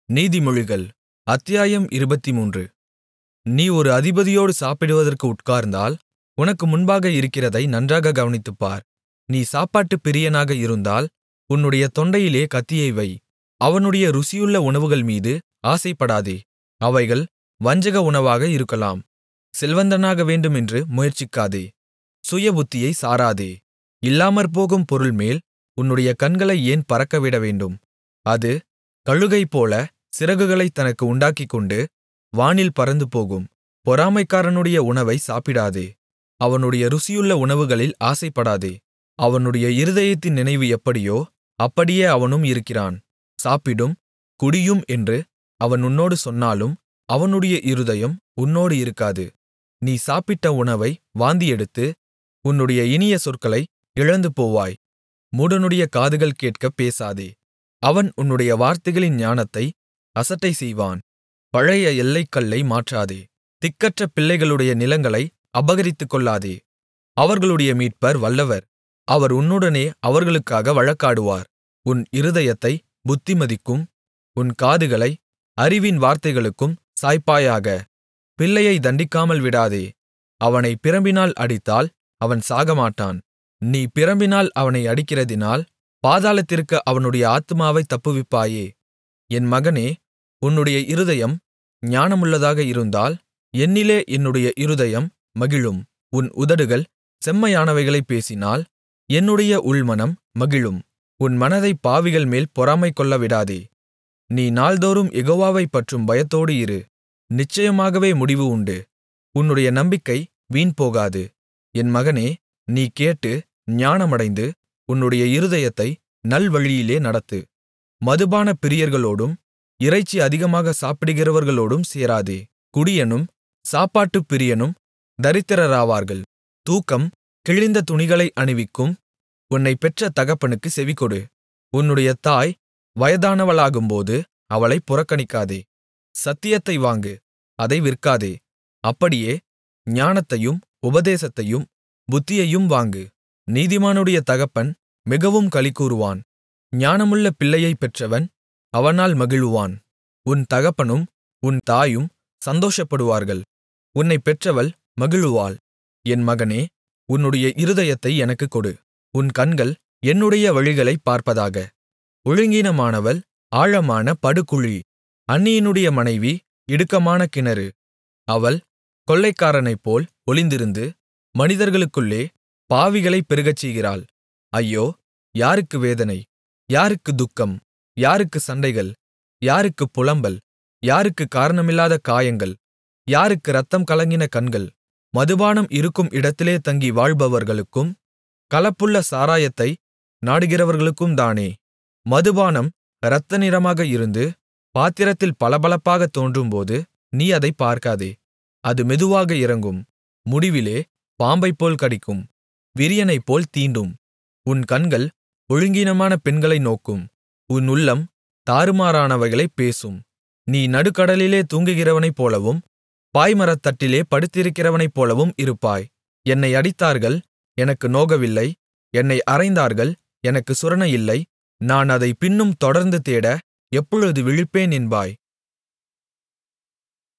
நீதிமொழிகள் அத்தியாயம் இருபத்துமூன்று நீ ஒரு அதிபதியோடு சாப்பிடுவதற்கு உட்கார்ந்தால் உனக்கு முன்பாக இருக்கிறதை நன்றாகக் கவனித்துப்பார் நீ சாப்பாட்டுப் பிரியனாக இருந்தால் உன்னுடைய தொண்டையிலே கத்தியை வை அவனுடைய ருசியுள்ள உணவுகள்மீது ஆசைப்படாதே அவைகள் வஞ்சக உணவாக இருக்கலாம் செல்வந்தனாக வேண்டுமென்று முயற்சிக்காதே சுயபுத்தியைச் சாராதே இல்லாமற்போகும் பொருள்மேல் உன்னுடைய கண்களை ஏன் பறக்கவிடவேண்டும் அது கழுகைப்போல சிறகுகளைத் தனக்கு உண்டாக்கிக்கொண்டு வானில் பறந்துபோகும் பொறாமைக்காரனுடைய உணவைச் சாப்பிடாதே அவனுடைய ருசியுள்ள உணவுகளில் ஆசைப்படாதே அவனுடைய இருதயத்தின் நினைவு எப்படியோ அப்படியே அவனும் இருக்கிறான் சாப்பிடும் குடியும் என்று அவன் உன்னோடு சொன்னாலும் அவனுடைய இருதயம் உன்னோடு இருக்காது நீ சாப்பிட்ட உணவை வாந்தியெடுத்து உன்னுடைய இனிய சொற்களை இழந்துபோவாய் மூடனுடைய காதுகள் கேட்கப் பேசாதே அவன் உன்னுடைய வார்த்தைகளின் ஞானத்தை அசட்டை செய்வான் பழைய எல்லைக்கல்லை மாற்றாதே திக்கற்ற பிள்ளைகளுடைய நிலங்களை அபகரித்துக்கொள்ளாதே அவர்களுடைய மீட்பர் வல்லவர் அவர் உன்னுடனே அவர்களுக்காக வழக்காடுவார் உன் இருதயத்தை புத்திமதிக்கும் உன் காதுகளை அறிவின் வார்த்தைகளுக்கும் சாய்ப்பாயாக பிள்ளையை தண்டிக்காமல் விடாதே அவனை பிரம்பினால் அடித்தால் அவன் சாகமாட்டான் நீ பிரம்பினால் அவனை அடிக்கிறதினால் பாதாளத்திற்கு அவனுடைய ஆத்துமாவைத் தப்புவிப்பாயே என் மகனே உன்னுடைய இருதயம் ஞானமுள்ளதாக இருந்தால் என்னிலே என்னுடைய இருதயம் மகிழும் உன் உதடுகள் செம்மையானவைகளைப் பேசினால் என்னுடைய உள்மனம் மகிழும் உன் மனதைப் பாவிகள் மேல் பொறாமை கொள்ளவிடாதே நீ நாள்தோறும் யெகோவாவைப் பற்றும் பயத்தோடு இரு நிச்சயமாகவே முடிவு உண்டு உன்னுடைய நம்பிக்கை வீண்போகாது என் மகனே நீ கேட்டு ஞானமடைந்து உன்னுடைய இருதயத்தை நல்வழியிலே நடத்து மதுபான பிரியர்களோடும் இறைச்சி அதிகமாக சாப்பிடுகிறவர்களோடும் சேராதே குடியனும் சாப்பாட்டுப் பிரியனும் தரித்திரராவார்கள் தூக்கம் கிழிந்த துணிகளை அணிவிக்கும் உன்னைப் பெற்ற தகப்பனுக்கு செவிகொடு உன்னுடைய தாய் வயதானவளாகும்போது அவளைப் புறக்கணிக்காதே சத்தியத்தை வாங்கு அதை விற்காதே அப்படியே ஞானத்தையும் உபதேசத்தையும் புத்தியையும் வாங்கு நீதிமானுடைய தகப்பன் மிகவும் களிகூருவான் ஞானமுள்ள பிள்ளையைப் பெற்றவன் அவனால் மகிழுவான் உன் தகப்பனும் உன் தாயும் சந்தோஷப்படுவார்கள் உன்னைப் பெற்றவள் மகிழுவாள் என் மகனே உன்னுடைய இருதயத்தை எனக்குக் கொடு உன் கண்கள் என்னுடைய வழிகளைப் பார்ப்பதாக ஒழுங்கீனமானவள் ஆழமான படுகுழி அந்நியனுடைய மனைவி இடுக்கமான கிணறு அவள் கொள்ளைக்காரனைப்போல் ஒளிந்திருந்து மனிதர்களுக்குள்ளே பாவிகளைப் பெருகச்செய்கிறாள் ஐயோ யாருக்கு வேதனை யாருக்கு துக்கம் யாருக்கு சண்டைகள் யாருக்கு புலம்பல் யாருக்கு காரணமில்லாத காயங்கள் யாருக்கு இரத்தம் கலங்கின கண்கள் மதுபானம் இருக்கும் இடத்திலே தங்கி வாழ்பவர்களுக்கும் கலப்புள்ள சாராயத்தை நாடுகிறவர்களுக்கும் தானே மதுபானம் இரத்த நிறமாக இருந்து பாத்திரத்தில் பளபளப்பாகத் தோன்றும்போது நீ அதைப் பார்க்காதே அது மெதுவாக இறங்கும் முடிவிலே பாம்பைப்போல் கடிக்கும் விரியனைப்போல் தீண்டும் உன் கண்கள் ஒழுங்கீனமான பெண்களை நோக்கும் உன் உள்ளம் தாறுமாறானவைகளைப் பேசும் நீ நடுக்கடலிலே தூங்குகிறவனைப் போலவும் பாய்மரத்தட்டிலே படுத்திருக்கிறவனைப் போலவும் இருப்பாய் என்னை அடித்தார்கள் எனக்கு நோகவில்லை என்னை அறைந்தார்கள் எனக்கு சுரண இல்லை நான் அதை பின்னும் தொடர்ந்து தேட எப்பொழுது விழிப்பேன் என்பாய்